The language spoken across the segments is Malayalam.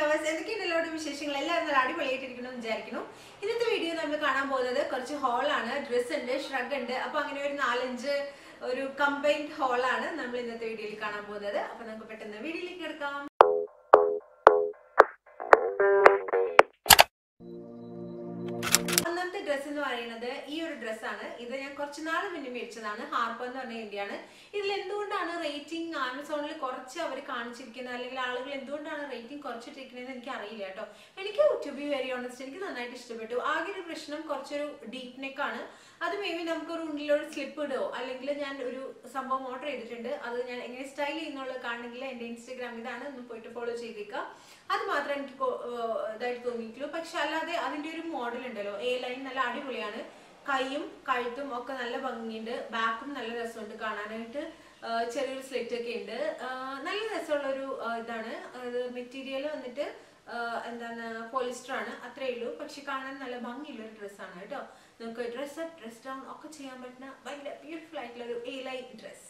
ലവേഴ്സ് എന്തൊക്കെയാണ് എല്ലാവരുടെ വിശേഷങ്ങൾ എല്ലാവരും നല്ല അടിപൊളിയായിട്ടിരിക്കണം എന്ന് വിചാരിക്കുന്നു ഇന്നത്തെ വീഡിയോ നമ്മൾ കാണാൻ പോകുന്നത് കുറച്ച് ഹോളാണ് ഡ്രസ് ഉണ്ട് ഷ്രഗ് ഉണ്ട് അപ്പൊ അങ്ങനെ ഒരു നാലഞ്ച് ഒരു കമ്പൈൻഡ് ഹോളാണ് നമ്മൾ ഇന്നത്തെ വീഡിയോയിൽ കാണാൻ പോകുന്നത് അപ്പൊ നമുക്ക് പെട്ടെന്ന് വീഡിയോയിലേക്ക് എടുക്കാം ഒന്നാമത്തെ ഡ്രസ്സ് എന്ന് പറയുന്നത് ഈ ഒരു ഡ്രസ്സാണ് ഇത് ഞാൻ കുറച്ച് നാൾ മുന്നേ മേടിച്ചതാണ് ഹാർപ്പർ എന്ന് പറഞ്ഞ ഇന്ത്യയാണ് ഇതിൽ എന്തുകൊണ്ടാണ് റേറ്റിംഗ് ആമസോണിൽ കുറച്ച് അവർ കാണിച്ചിരിക്കുന്നത് അല്ലെങ്കിൽ ആളുകൾ എന്തുകൊണ്ടാണ് റേറ്റിംഗ് കുറച്ചിട്ടിരിക്കുന്നതെന്ന് എനിക്ക് അറിയില്ല കേട്ടോ എനിക്ക് ടു ബി വെരി ഓണസ്റ്റ് എനിക്ക് നന്നായിട്ട് ഇഷ്ടപ്പെട്ടു ആകെ ഒരു പ്രശ്നം കുറച്ചൊരു ഡീപ്പ് നെക്ക് ആണ് അത് മേ ബി നമുക്കൊരു ഉള്ളിലൊരു സ്ലിപ്പ് ഇടുകയോ അല്ലെങ്കിൽ ഞാൻ ഒരു സംഭവം ഓർഡർ ചെയ്തിട്ടുണ്ട് അത് ഞാൻ എങ്ങനെ സ്റ്റൈൽ ചെയ്യുന്നുള്ളത് കാണണമെങ്കിൽ എൻ്റെ ഇൻസ്റ്റഗ്രാം ഇതാണ് ഒന്ന് പോയിട്ട് ഫോളോ ചെയ്തേക്കുക അത് മാത്രമേ എനിക്ക് കൊ- ഏർ ഇതായിട്ട് തോന്നിയിട്ടുള്ളൂ പക്ഷെ അല്ലാതെ അതിൻ്റെ ഒരു മോഡൽ ഉണ്ടല്ലോ എ ലൈൻ നല്ല അടിപൊളിയാണ് കൈയും കഴുത്തും ഒക്കെ നല്ല ഭംഗിയുണ്ട് ബാക്കും നല്ല രസമുണ്ട് കാണാനായിട്ട് ആ, ചെറിയൊരു സ്ലിറ്റ് ഒക്കെ ഉണ്ട് ആ, നല്ല രസമുള്ള ഒരു ഇതാണ് അത് മെറ്റീരിയൽ വന്നിട്ട് ആ, എന്താണ് പോളിസ്റ്റർ ആണ് അത്രേ ഉള്ളൂ പക്ഷെ കാണാൻ നല്ല ഭംഗിയുള്ള ഒരു ഡ്രസ്സാണ് കേട്ടോ നമുക്ക് ഡ്രസ് അപ്പ് ഡ്രസ് ഡൗൺ ഒക്കെ ചെയ്യാൻ പറ്റുന്ന ഭയങ്കര ബ്യൂട്ടിഫുൾ ആയിട്ടുള്ള ഒരു എ ലൈൻ ഡ്രസ്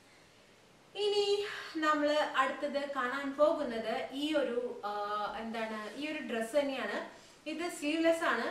ഇനി നമ്മൾ അടുത്തത് കാണാൻ പോകുന്നത് ഈ ഒരു ആ, എന്താണ് ഈ ഒരു ഡ്രസ്സ് തന്നെയാണ് ഇത് സ്ലീവ്ലെസ് ആണ്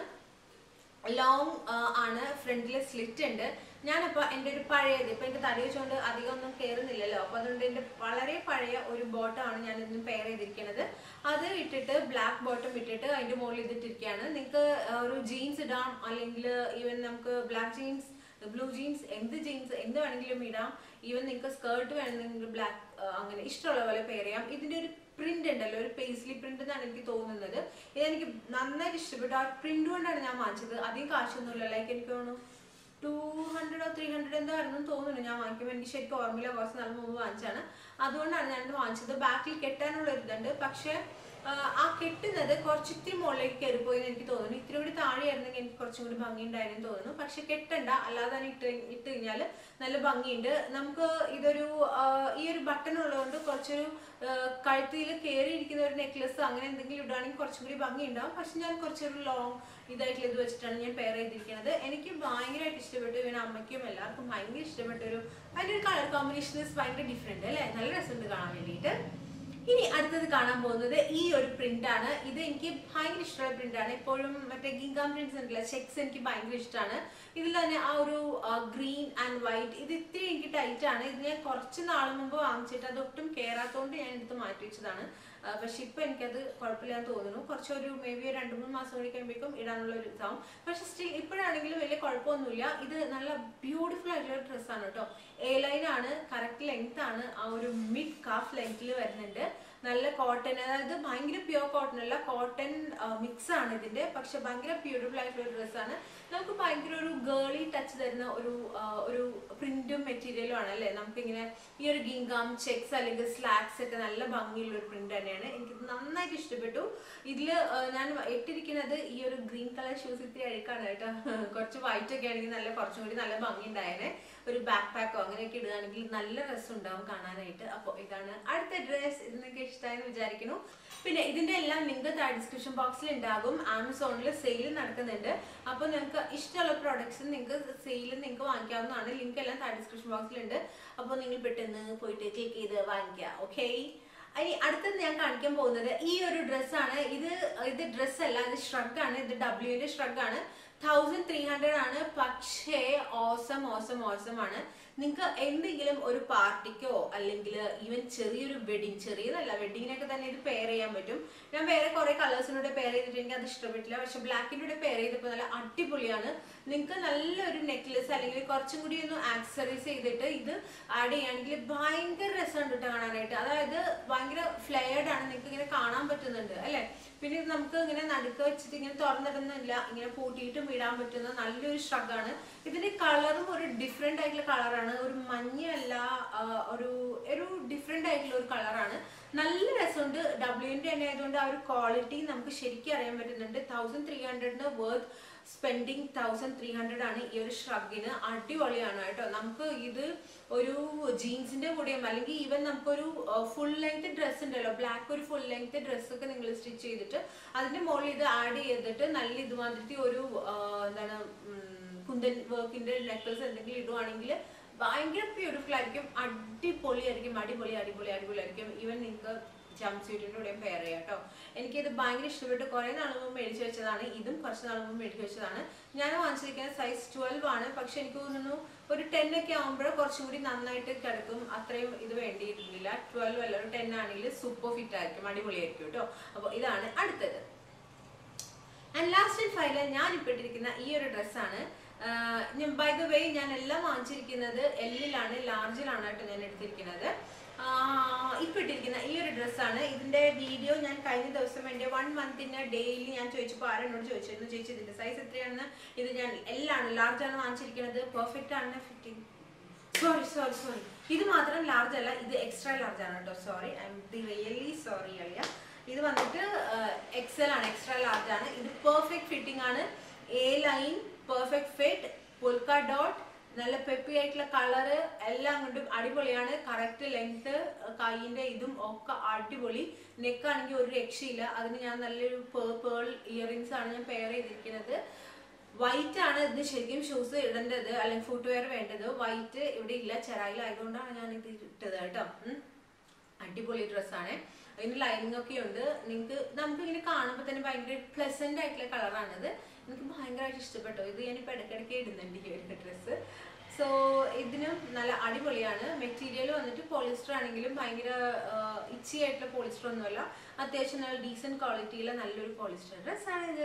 ലോങ് ആണ് ഫ്രണ്ടിൽ സ്ലിറ്റ് ഉണ്ട് ഞാനപ്പോൾ എൻ്റെ ഒരു പഴയത് ഇപ്പം എൻ്റെ തടി വെച്ചുകൊണ്ട് അധികം ഒന്നും കയറുന്നില്ലല്ലോ അപ്പോൾ അതുകൊണ്ട് എൻ്റെ വളരെ പഴയ ഒരു ബോട്ടമാണ് ഞാൻ ഇതിന് പെയർ ചെയ്തിരിക്കുന്നത് അത് ഇട്ടിട്ട് ബ്ലാക്ക് ബോട്ടം ഇട്ടിട്ട് അതിൻ്റെ മുകളിൽ ഇതിട്ടിരിക്കുകയാണ് നിങ്ങൾക്ക് ഒരു ജീൻസ് ഇടാം അല്ലെങ്കിൽ ഈവൻ നമുക്ക് ബ്ലാക്ക് ജീൻസ് ബ്ലൂ ജീൻസ് എന്ത് ജീൻസ് എന്ത് വേണമെങ്കിലും ഇടാം ഈവൻ നിങ്ങൾക്ക് സ്കേർട്ട് വേണമെങ്കിൽ ബ്ലാക്ക് അങ്ങനെ ഇഷ്ടമുള്ള പോലെ പെയർ ചെയ്യാം ഇതിൻ്റെ ഒരു പ്രിന്റ് ഉണ്ടല്ലോ ഒരു പേസ്ലി പ്രിന്റ് എന്നാണ് എനിക്ക് തോന്നുന്നത് ഇതെനിക്ക് നന്നായിട്ട് ഇഷ്ടപ്പെട്ടു ആ പ്രിന്റ് കൊണ്ടാണ് ഞാൻ വാങ്ങിച്ചത് അധികം കാശൊന്നുമില്ല ലൈക്ക് എനിക്ക് തോന്നുന്നു ടു ഹൺഡ്രഡോ ത്രീ ഹൺഡ്രഡ് എന്തോ ആയിരുന്നു തോന്നുന്നു ഞാൻ വാങ്ങിക്കുമ്പോൾ എനിക്ക് ശരിക്കും ഓർമ്മയില്ല കുറച്ച് നാൾ മുമ്പ് വാങ്ങിച്ചാണ് അതുകൊണ്ടാണ് ഞാനിത് വാങ്ങിച്ചത് ബാക്കിൽ കെട്ടാനുള്ള ഒരു ഇതുണ്ട് പക്ഷേ ആ, ആ കെട്ടുന്നത് കുറച്ച് ഇത്തിരി മുകളിലേക്ക് കയറിപ്പോയി എന്ന് എനിക്ക് തോന്നുന്നു ഇത്തിരി കൂടി താഴെയായിരുന്നെങ്കിൽ എനിക്ക് കുറച്ചും കൂടി ഭംഗി ഉണ്ടായിരുന്നു തോന്നുന്നു പക്ഷെ കെട്ടണ്ട അല്ലാതെ തന്നെ ഇട്ട് ഇട്ട് കഴിഞ്ഞാൽ നല്ല ഭംഗിയുണ്ട് നമുക്ക് ഇതൊരു ആ, ഈ ഒരു ബട്ടൺ ഉള്ളതുകൊണ്ട് കുറച്ചൊരു കഴുത്തിൽ കയറിയിരിക്കുന്ന ഒരു നെക്ലസ് അങ്ങനെ എന്തെങ്കിലും ഇടുകയാണെങ്കിൽ കുറച്ചും കൂടി ഭംഗി ഉണ്ടാവും പക്ഷെ ഞാൻ കുറച്ചൊരു ലോങ് ഇതായിട്ടുള്ള ഇത് വെച്ചിട്ടാണ് ഞാൻ പെയർ ചെയ്തിരിക്കുന്നത് എനിക്ക് ഭയങ്കരമായിട്ട് ഇഷ്ടപ്പെട്ടു ഇവന് അമ്മയ്ക്കും എല്ലാവർക്കും ഭയങ്കര ഇഷ്ടപ്പെട്ട ഒരു അതിൻ്റെ ഒരു കളർ കോമ്പിനേഷൻ ഭയങ്കര ഡിഫറെന്റ് അല്ലേ നല്ല രസമുണ്ട് കാണാൻ വേണ്ടിയിട്ട് ഇനി അടുത്തത് കാണാൻ പോകുന്നത് ഈ ഒരു പ്രിന്റ് ആണ് ഇത് എനിക്ക് ഭയങ്കര ഇഷ്ടമുള്ള പ്രിന്റ് ആണ് എപ്പോഴും മറ്റേ ഗിങ്കാം പ്രിന്റ്സ് ഉണ്ടല്ലോ ചെക്സ് എനിക്ക് ഭയങ്കര ഇഷ്ടമാണ് ഇതിൽ തന്നെ ആ ഒരു ഗ്രീൻ ആൻഡ് വൈറ്റ് ഇത് ഇത്തിരി എനിക്ക് ടൈറ്റ് ആണ് ഇത് ഞാൻ കുറച്ച് നാൾ മുമ്പ് വാങ്ങിച്ചിട്ട് അത് ഒട്ടും കയറാത്തതുകൊണ്ട് ഞാൻ എടുത്ത് മാറ്റി വെച്ചതാണ് ആ, പക്ഷെ ഇപ്പൊ എനിക്കത് കുഴപ്പമില്ലാന്ന് തോന്നുന്നു കുറച്ചൊരു മേ ബി രണ്ട് മൂന്ന് മാസം കൂടി കഴിയുമ്പോഴേക്കും ഇടാനുള്ള ഒരു ഇതാവും പക്ഷെ സ്റ്റിൽ ഇപ്പോഴാണെങ്കിലും വലിയ കുഴപ്പമൊന്നുമില്ല ഇത് നല്ല ബ്യൂട്ടിഫുൾ ആയിട്ടുള്ള ഡ്രസ്സാണ് കേട്ടോ എ ലൈൻ ആണ് കറക്റ്റ് ലെങ്ത് ആണ് ആ ഒരു മിഡ് കാഫ് ലെങ്ത്തിൽ വരുന്നുണ്ട് നല്ല കോട്ടൺ അതായത് ഭയങ്കര പ്യുവർ കോട്ടൺ അല്ല കോട്ടൺ മിക്സ് ആണ് ഇതിന്റെ പക്ഷെ ഭയങ്കര ബ്യൂട്ടിഫുൾ ആയിട്ടുള്ള ഒരു ഡ്രസ്സാണ് നമുക്ക് ഭയങ്കര ഒരു ഗേളി ടച്ച് തരുന്ന ഒരു ആ, ഒരു പ്രിന്റും മെറ്റീരിയലും ആണ് അല്ലേ നമുക്കിങ്ങനെ ഈ ഒരു ഗിങ്കാം ചെക്സ് അല്ലെങ്കിൽ സ്ലാക്സ് ഒക്കെ നല്ല ഭംഗിയുള്ള ഒരു പ്രിന്റ് തന്നെയാണ് എനിക്ക് നന്നായിട്ട് ഇഷ്ടപ്പെട്ടു ഇതില് ആ, ഞാൻ ഇട്ടിരിക്കുന്നത് ഈ ഒരു ഗ്രീൻ കളർ ഷൂസ് ഇത്തിരി അഴുക്കാണ് കേട്ടോ കുറച്ച് വൈറ്റ് ഒക്കെ ആണെങ്കിൽ നല്ല കുറച്ചും കൂടി നല്ല ഭംഗി ഉണ്ടായേനെ ഒരു ബാക്ക് പാക്കോ അങ്ങനെയൊക്കെ ഇടുകയാണെങ്കിൽ നല്ല രസം ഉണ്ടാവും കാണാനായിട്ട് അപ്പോൾ ഇതാണ് അടുത്ത ഡ്രസ് ഇത് നിങ്ങൾക്ക് ഇഷ്ടമായെന്ന് വിചാരിക്കുന്നു പിന്നെ ഇതിന്റെ എല്ലാം ലിങ്ക് താഴെ ഡിസ്ക്രിപ്ഷൻ ബോക്സിൽ ഉണ്ടാകും ആമസോണിൽ സെയിൽ നടക്കുന്നുണ്ട് അപ്പോൾ നിങ്ങൾക്ക് ഇഷ്ടമുള്ള പ്രോഡക്ട്സ് നിങ്ങൾക്ക് സെയിൽ നിങ്ങൾക്ക് വാങ്ങിക്കാവുന്നതാണ് ലിങ്ക് എല്ലാം താഴെ ഡിസ്ക്രിപ്ഷൻ ബോക്സിലുണ്ട് അപ്പോൾ നിങ്ങൾ പെട്ടെന്ന് പോയിട്ട് ക്ലിക്ക് ചെയ്ത് വാങ്ങിക്കുക ഓക്കെ ഇനി അടുത്തത് ഞാൻ കാണിക്കാൻ പോകുന്നത് ഈ ഒരു ഡ്രസ്സാണ് ഇത് ഇത് ഡ്രസ് അല്ല ഇത് ഷ്രഗ് ആണ് ഇത് ഡബ്ല്യുവിന്റെ ഷ്രഗ് ആണ് തൗസൻഡ് ത്രീ ഹൺഡ്രഡ് ആണ് പക്ഷേ ഓസം ഓസം ഓസം ആണ് നിങ്ങൾക്ക് എന്തെങ്കിലും ഒരു പാർട്ടിക്കോ അല്ലെങ്കിൽ ഈവൻ ചെറിയൊരു വെഡിങ് ചെറിയതല്ല വെഡിങ്ങിനൊക്കെ തന്നെ ഇത് പെയർ ചെയ്യാൻ പറ്റും ഞാൻ വേറെ കുറെ കളേഴ്സിനോട് പെയർ ചെയ്തിട്ട് എനിക്ക് അത് ഇഷ്ടപ്പെട്ടില്ല പക്ഷെ ബ്ലാക്കിൻ്റെ പെയർ ചെയ്തപ്പോൾ നല്ല അടിപൊളിയാണ് നിങ്ങൾക്ക് നല്ലൊരു നെക്ലസ് അല്ലെങ്കിൽ കുറച്ചും കൂടി ഒന്ന് ആക്സറൈസ് ചെയ്തിട്ട് ഇത് ആഡ് ചെയ്യുകയാണെങ്കിൽ ഭയങ്കര രസമുണ്ട് കേട്ടോ കാണാനായിട്ട് അതായത് ഭയങ്കര ഫ്ലെയർഡ് ആണ് നിങ്ങൾക്ക് ഇങ്ങനെ കാണാൻ പറ്റുന്നുണ്ട് അല്ലേ പിന്നെ ഇത് നമുക്ക് ഇങ്ങനെ നടുക്ക് വെച്ചിട്ട് ഇങ്ങനെ തുറന്നിടുന്നില്ല ഇങ്ങനെ പൂട്ടിയിട്ടും ഇടാൻ പറ്റുന്ന നല്ലൊരു ഷ്രഗാണ് ഇതിന്റെ കളറും ഒരു ഡിഫറെന്റ് ആയിട്ടുള്ള കളറാണ് ഒരു മഞ്ഞയല്ല ആ, ഒരു ഒരു ഡിഫറെന്റ് ആയിട്ടുള്ള ഒരു കളറാണ് നല്ല രസമുണ്ട് ഡബ്ല്യുവിന്റെ തന്നെ ആയതുകൊണ്ട് ആ ഒരു ക്വാളിറ്റി നമുക്ക് ശരിക്കും അറിയാൻ പറ്റുന്നുണ്ട് തൗസൻഡ് ത്രീ ഹൺഡ്രഡിന് worth spending thousand three hundred ആണ് ഈ ഒരു ഷ്രഗിന് അടിപൊളിയാണ് കേട്ടോ നമുക്ക് ഇത് ഒരു ജീൻസിന്റെ കൂടെയും അല്ലെങ്കിൽ ഈവൻ നമുക്കൊരു ഫുൾ ലെങ്ത് ഡ്രസ്സ് ഉണ്ടല്ലോ ബ്ലാക്ക് ഒരു ഫുൾ ലെങ്ത് ഡ്രസ്സ് ഒക്കെ നിങ്ങൾ സ്റ്റിച്ച് ചെയ്തിട്ട് അതിന്റെ മുകളിൽ ഇത് ആഡ് ചെയ്തിട്ട് നല്ല ഇതുമാതിരത്തെ ഒരു ആ, എന്താണ് ഉം, കുന്തൻ വർക്കിന്റെ നെക്ലസ് എന്തെങ്കിലും ഇടുവാണെങ്കിൽ ഭയങ്കര ബ്യൂട്ടിഫുൾ ആയിരിക്കും അടിപൊളിയായിരിക്കും അടിപൊളി അടിപൊളി അടിപൊളിയായിരിക്കും ഈവൻ നിങ്ങൾക്ക് ജംപ് സ്യൂട്ടിന്റെ കൂടെയും പെയർ ചെയ്യാം കേട്ടോ എനിക്കിത് ഭയങ്കര ഇഷ്ടപ്പെട്ട് കുറെ നാൾ മുമ്പ് മേടിച്ചു വെച്ചതാണ് ഇതും കുറച്ച് നാൾ മുമ്പ് മേടിച്ചു വെച്ചതാണ് ഞാൻ വാങ്ങിച്ചിരിക്കുന്ന സൈസ് ട്വൽവ് ആണ് പക്ഷെ എനിക്ക് തോന്നുന്നു ഒരു ടെൻ ഒക്കെ ആകുമ്പോൾ കുറച്ചും കൂടി നന്നായിട്ട് കിടക്കും അത്രയും ഇത് വേണ്ടിയിരുന്നില്ല ട്വൽവ് അല്ല ഒരു ടെൻ ആണെങ്കിൽ സൂപ്പർ ഫിറ്റ് ആയിരിക്കും അടിപൊളിയായിരിക്കും കേട്ടോ അപ്പോൾ ഇതാണ് അടുത്തത് ആൻഡ് ലാസ്റ്റ് ആൻഡ് ഫൈനൽ ഞാൻ ഇപ്പോൾ ഇട്ടിരിക്കുന്ന ഈ ഒരു ഡ്രസ്സാണ് ഞാൻ ബൈ ദ വേ ഞാൻ എല്ലാം വാങ്ങിച്ചിരിക്കുന്നത് എല്ലിലാണ് ലാർജിലാണ് കേട്ടോ ഞാൻ എടുത്തിരിക്കുന്നത് ഇപ്പൊ ഇട്ടിരിക്കുന്ന ഈ ഒരു ഡ്രസ്സാണ് ഇതിന്റെ വീഡിയോ ഞാൻ കഴിഞ്ഞ ദിവസം എൻ്റെ വൺ മന്തിന് ഡെയിലി ഞാൻ ചോദിച്ചപ്പോൾ ആരെന്നോട് ചോദിച്ചിരുന്നു ചേച്ചി ഇതിന്റെ സൈസ് എത്രയാണെന്ന് ഇത് ഞാൻ എല്ലാണ് ലാർജ് ആണ് വാങ്ങിച്ചിരിക്കുന്നത് പെർഫെക്റ്റ് ആണ് ഫിറ്റിംഗ് സോറി സോറി സോറി ഇത് മാത്രം ലാർജ് അല്ല ഇത് എക്സ്ട്രാ ലാർജ് ആണ് കേട്ടോ sorry I am the really sorry അളിയ ഇത് വന്നിട്ട് എക്സൽ ആണ് എക്സ്ട്രാ ലാർജ് ആണ് ഇത് പെർഫെക്റ്റ് ഫിറ്റിംഗ് ആണ് A line perfect fit polka dot നല്ല പെപ്പി ആയിട്ടുള്ള കളറ് എല്ലാം കൊണ്ടും അടിപൊളിയാണ് കറക്റ്റ് ലെങ്ത് കൈയിന്റെ ഇതും ഒക്കെ അടിപൊളി നെക്ക് ആണെങ്കിൽ ഒരു രക്ഷയില്ല അതിന് ഞാൻ നല്ലൊരു പേൾ ഇയറിങ്സ് ആണ് ഞാൻ പെയർ ചെയ്തിരിക്കുന്നത് വൈറ്റ് ആണ് ഇത് ശരിക്കും ഷൂസ് ഇടേണ്ടത് അല്ലെങ്കിൽ ഫുട്വെയർ വേണ്ടത് വൈറ്റ് ഇവിടെ ഇല്ല ചെറായിലായതുകൊണ്ടാണ് ഞാൻ ഇത് ഇട്ടത് കേട്ടോ ഉം. അടിപൊളി ഡ്രസ്സാണ് അതിന് ലൈനിങ് ഒക്കെ ഉണ്ട് നിങ്ങൾക്ക് നമുക്ക് ഇങ്ങനെ കാണുമ്പോൾ തന്നെ ഭയങ്കര പ്ലസന്റ് ആയിട്ടുള്ള കളറാണിത് എനിക്ക് ഭയങ്കരമായിട്ട് ഇഷ്ടപ്പെട്ടു ഇത് ഞാനിപ്പോൾ ഇടയ്ക്കിടയ്ക്ക് ഇടുന്നുണ്ട് ഈ ഒരു ഡ്രസ്സ് സോ ഇതിനും നല്ല അടിപൊളിയാണ് മെറ്റീരിയൽ വന്നിട്ട് പോളിസ്റ്റർ ആണെങ്കിലും ഭയങ്കര ഇച്ചി ആയിട്ടുള്ള പോളിസ്റ്റർ ഒന്നുമല്ല അത്യാവശ്യം നല്ല ഡീസെന്റ് ക്വാളിറ്റിയിലെ നല്ലൊരു പോളിസ്റ്റർ ഡ്രസ്സാണ് ഇത്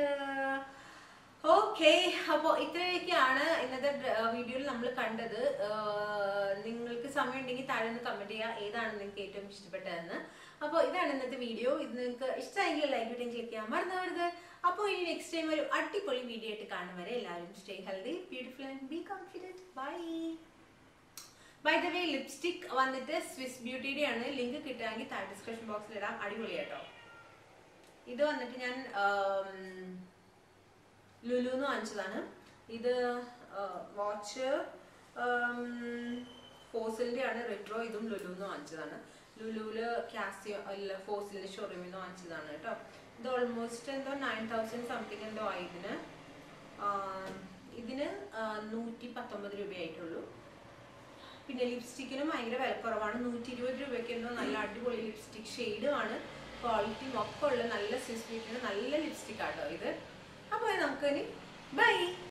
ഓക്കെ അപ്പോൾ ഇത്രയൊക്കെയാണ് ഇന്നത്തെ വീഡിയോയിൽ നമ്മൾ കണ്ടത് ആഹ് നിങ്ങൾക്ക് സമയം ഉണ്ടെങ്കിൽ താഴെ ഒന്ന് കമന്റ് ചെയ്യുക ഏതാണ് നിങ്ങൾക്ക് ഏറ്റവും ഇഷ്ടപ്പെട്ടതെന്ന് അപ്പോൾ ഇതാണ് ഇന്നത്തെ വീഡിയോ ഇത് നിങ്ങൾക്ക് ഇഷ്ടമായെങ്കിൽ ലൈക്ക് ബട്ടൺ ക്ലിക്ക് ചെയ്യാൻ മറന്നവരുത് അപ്പോൾ ഇനി നെക്സ്റ്റ് ടൈം ഒരു അടിപൊളി വീഡിയോ ആയിട്ട് കാണും വരെ എല്ലാവരും stay healthy beautiful and be confident bye by the way lipstick വന്നിട്ട് സ്വിസ് ബ്യൂട്ടിയുടെ ആണ് ലിങ്ക് കിട്ടുകയാണെങ്കിൽ താഴെ ഡിസ്ക്രിപ്ഷൻ ബോക്സിൽ ഇടാം അടിപൊളിയാട്ടോ ഇത് വന്നിട്ട് ഞാൻ ആം, ലുലുന്ന് വാങ്ങിച്ചതാണ് ഇത് വാച്ച് ഫോസിലിന്റെ ആണ് റെട്രോ ഇതും ലുലുന്ന് വാങ്ങിച്ചതാണ് ലുലുവില് കാസിയോ അല്ല ഫോസിലിന്റെ ഷോറൂമിൽ നിന്ന് വാങ്ങിച്ചതാണ് കേട്ടോ ഇത് ഓൾമോസ്റ്റ് എന്തോ നയൻ തൗസൻഡ് സംതിങ് എന്തോ ആയി ഇതിന് ആം, ഇതിന് നൂറ്റി പത്തൊമ്പത് രൂപയായിട്ടുള്ളൂ പിന്നെ ലിപ്സ്റ്റിക്കിനും ഭയങ്കര വിലക്കുറവാണ് നൂറ്റി ഇരുപത് രൂപയ്ക്ക് എന്തോ നല്ല അടിപൊളി ലിപ്സ്റ്റിക് ഷെയ്ഡുമാണ് ക്വാളിറ്റിയും ഒക്കെ ഉള്ള നല്ല സ്വിസ് ബ്യൂട്ടിയുടെ നല്ല ലിപ്സ്റ്റിക് ആട്ടോ ഇത് അപ്പോൾ നമുക്ക് ഇനി ബൈ